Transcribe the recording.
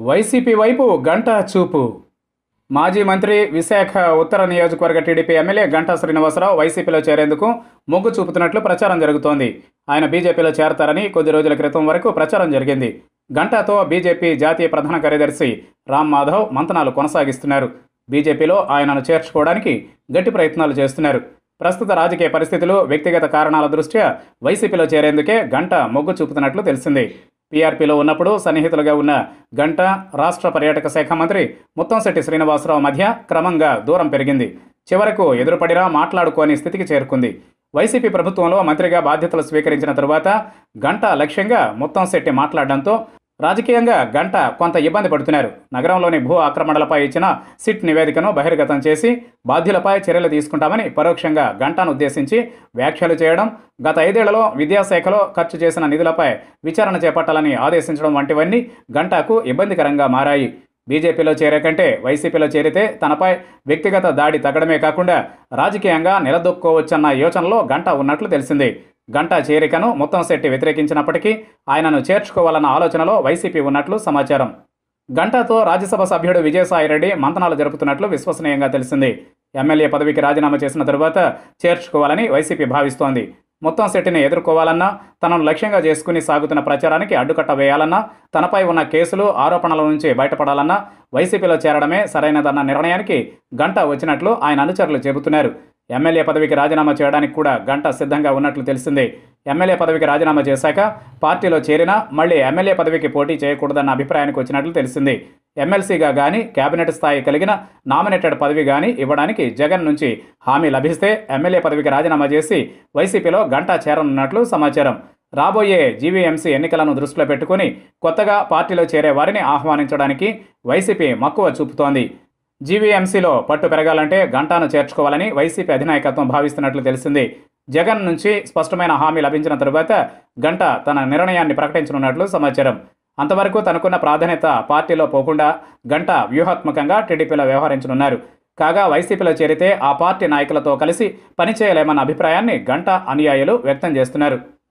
YCP వైపు గంట చూపు మాజీ మంత్రి విశాఖ ఉత్తర నియోజకవర్గ టీడీపీ ఎమ్మెల్యే గంటా శ్రీనివాసరావు వైసీపీలో చేరేందుకు మొగ్గు చూపుతున్నట్లు ప్రచారం జరుగుతోంది ఆయన బీజేపీలో చేరతారని కొద్ది రోజుల క్రితం వరకు ప్రచారం జరిగింది గంటాతో బీజేపీ జాతీయ ప్రధాన కార్యదర్శి రామ్ మాధవ్ మంతనాలు కొనసాగిస్తున్నారు బీజేపీలో ఆయనను చేర్చుకోవడానికి గట్టి ప్రయత్నాలు చేస్తున్నారు ప్రస్తుత రాజకీయ పరిస్థితులు వ్యక్తిగత కారణాల దృష్ట్యా వైసీపీలో చేరేందుకే గంట మొగ్గు చూపుతున్నట్లు తెలిసింది పీఆర్పీలో ఉన్నప్పుడు సన్నిహితులుగా ఉన్న గంట రాష్ట్ర పర్యాటక శాఖ మంత్రి ముత్తంశెట్టి శ్రీనివాసరావు మధ్య క్రమంగా దూరం పెరిగింది చివరకు ఎదురుపడినా మాట్లాడుకోని స్థితికి చేరుకుంది వైసీపీ ప్రభుత్వంలో మంత్రిగా బాధ్యతలు స్వీకరించిన తరువాత గంట లక్ష్యంగా ముత్తంశెట్టి మాట్లాడడంతో రాజకీయంగా గంట కొంత ఇబ్బంది పడుతున్నారు నగరంలోని భూ ఆక్రమణలపై ఇచ్చిన సిట్ నివేదికను బహిర్గతం చేసి బాధ్యులపై చర్యలు తీసుకుంటామని పరోక్షంగా గంటను ఉద్దేశించి వ్యాఖ్యలు చేయడం గత ఐదేళ్లలో విద్యాశాఖలో ఖర్చు చేసిన నిధులపై విచారణ చేపట్టాలని ఆదేశించడం వంటివన్నీ గంటకు ఇబ్బందికరంగా మారాయి బీజేపీలో చేరే కంటే వైసీపీలో చేరితే తనపై వ్యక్తిగత దాడి తగ్గడమే కాకుండా రాజకీయంగా నిలదొక్కోవచ్చన్న యోచనలో గంట ఉన్నట్లు తెలిసింది గంటా చేరికను ముత్తంశెట్టి వ్యతిరేకించినప్పటికీ ఆయనను చేర్చుకోవాలన్న ఆలోచనలో వైసీపీ ఉన్నట్లు సమాచారం గంటాతో రాజ్యసభ సభ్యుడు విజయసాయిరెడ్డి మంతనాలు జరుపుతున్నట్లు విశ్వసనీయంగా తెలిసింది ఎమ్మెల్యే పదవికి రాజీనామా చేసిన తరువాత చేర్చుకోవాలని వైసీపీ భావిస్తోంది మొత్తం శెట్టిని ఎదుర్కోవాలన్నా తనను లక్ష్యంగా చేసుకుని సాగుతున్న ప్రచారానికి అడ్డుకట్ట వేయాలన్నా తనపై ఉన్న కేసులు ఆరోపణల నుంచి బయటపడాలన్నా వైసీపీలో చేరడమే సరైనదన్న నిర్ణయానికి గంట వచ్చినట్లు ఆయన అనుచరులు చెబుతున్నారు ఎమ్మెల్యే పదవికి రాజీనామా చేయడానికి కూడా గంట సిద్ధంగా ఉన్నట్లు తెలిసింది ఎమ్మెల్యే పదవికి రాజీనామా చేశాక పార్టీలో చేరినా మళ్ళీ ఎమ్మెల్యే పదవికి పోటీ చేయకూడదన్న అభిప్రాయానికి వచ్చినట్లు తెలిసింది ఎమ్మెల్సీగా కానీ కేబినెట్ స్థాయి కలిగిన నామినేటెడ్ పదవి కానీ ఇవ్వడానికి జగన్ నుంచి హామీ లభిస్తే ఎమ్మెల్యే పదవికి రాజీనామా చేసి వైసీపీలో గంటా చేరనున్నట్లు సమాచారం రాబోయే జీవీఎంసీ ఎన్నికలను దృష్టిలో పెట్టుకుని కొత్తగా పార్టీలో చేరే వారిని ఆహ్వానించడానికి వైసీపీ మక్కువ చూపుతోంది జీవీఎంసీలో పట్టు పెరగాలంటే గంటాను చేర్చుకోవాలని వైసీపీ అధినాయకత్వం భావిస్తున్నట్లు తెలిసింది జగన్ నుంచి స్పష్టమైన హామీ లభించిన తరువాత గంట తన నిర్ణయాన్ని ప్రకటించనున్నట్లు సమాచారం అంతవరకు తనకున్న ప్రాధాన్యత పార్టీలో పోకుండా గంట వ్యూహాత్మకంగా టీడీపీలో వ్యవహరించనున్నారు కాగా వైసీపీలో చేరితే ఆ పార్టీ నాయకులతో కలిసి పనిచేయలేమన్న అభిప్రాయాన్ని గంట అనుయాయులు వ్యక్తం చేస్తున్నారు